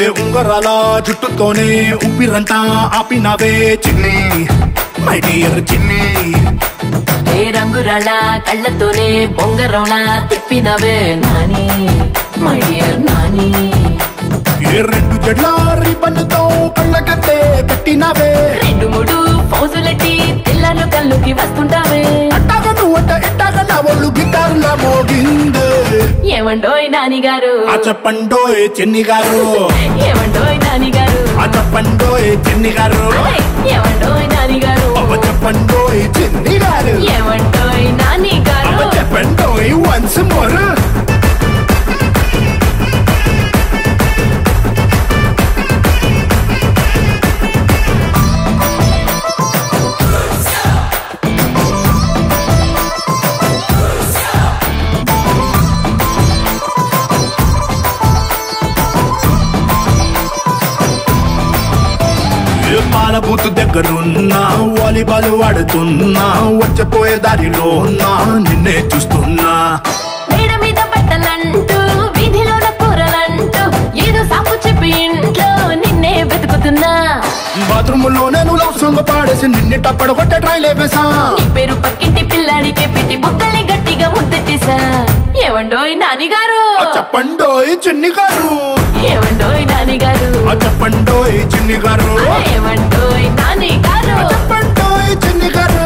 ఉంగరాల జుట్టుతోనే ఉప్పిరంతా ఆపినవే చిన్ని my dear చిన్ని ఏ రంగురాళ్ళ కళ్ళతోనే బొంగరంలా తిప్పినవే నాని మై డియర్ నాని ఏ రెండు జడ్ల రిబ్బన్తో కళ్ళకట్టే పెట్టినవే రెండు మూడు ఫౌజులెట్టి పిల్లలు కళ్ళుకి వస్తుంటావే అట్టాగ నువ్వంట ఇట్టాగ నా ఒళ్ళు గిటారులా మోగిందే ఏమండోయ్ నాని గారు ఆ చెప్పండోయ్ చిన్ని గారు ఏమండోయ్ నాని గారు ఆ చెప్పండోయ్ చిన్ని గారు ఏమండోయ్ నాని గారు అవ్వ చెప్పండోయ్ చిన్ని గారు ఏమండోయ్ నాని అవ్వ గారు చెప్పండోయ్ వన్స్ మోర్ ఏ పాల బూతు దగ్గరున్నా వాలీబాల్ ఆడుతున్నా వచ్చపోయే దారిలో ఉన్నా నిన్నే చూస్తున్నా మేడ మీద బట్టలంటూ వీధిలోన కూరలంటూ ఏదో సాకు చెప్పి ఇంట్లో నిన్నే వెతుకుతున్నా బాత్రూమ్ లో నేను లవ్ సాంగ్ పాడేసి నిన్ను టప్పడ కొట్టే ట్రైల్ వేసా నీ పేరు పక్కింటి పిల్లాడికి పెట్టి బుక్కల్ని గట్టిగా ముద్దెట్టేశా ఏమండోయ్ నాని గారు ఆ చెప్పండోయ్ చిన్ని గారు ఏమండోయ్ నాని గారు ఆ చెప్పండోయ్ చిన్ని గారు ఏమండోయ్ నాని గారు ఆ చెప్పండోయ్ చిన్ని గారు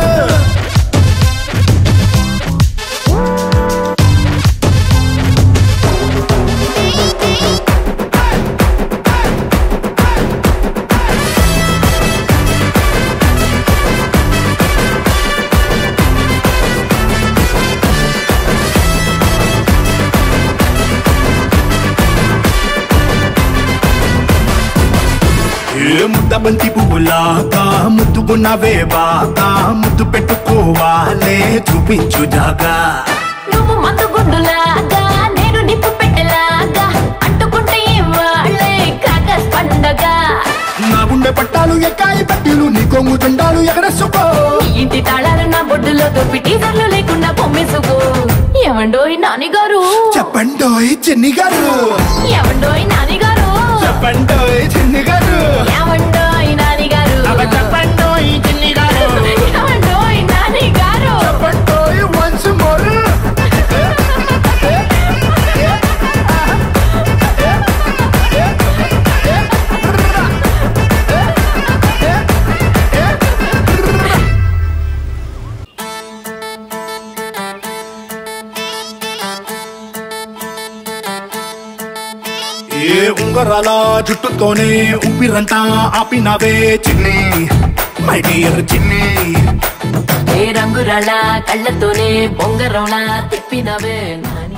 ఏ ముద్ద బంతి పువ్వులాగా ముద్దుకున్నవే బాగా ముద్దు పెట్టుకోవాలే చూపించు జాగా నువ్వు మందు గుండులాగా నేను నిప్పు పెట్టెలాగా అంటుకుంటే వాళ్ళే క్రాకర్స్ పండగ నా గుండె పట్టాలు ఎక్కాయి పట్టీలు నీ కొంగు జెండాలు ఎగరేసుకో ఈ ఇంటి తాళాలు నా బొడ్డులో దొప్పి టీజర్లు లేకుండా పొమ్మేసుకో ఏమండోయ్ నాని గారు చెప్పండోయ్ చిన్ని గారు ఏమండోయ్ నాని గారు చెప్పండోయ్ చిన్ని గారు ఏమండోయ్ నాని గారు అవ చెప్పండోయ్ చిన్ని గారు ఏమండోయ్ నాని గారు చెప్పండోయ్ వన్స్ మోర్ ఏ ఉంగరాల జుట్టుతోనే ఉప్పిరంతా ఆపినవే చిన్ని మై డియర్ చిన్ని ఏ రంగురాళ్ళ కళ్ళతోనే బొంగరంలా తిప్పినవే నాని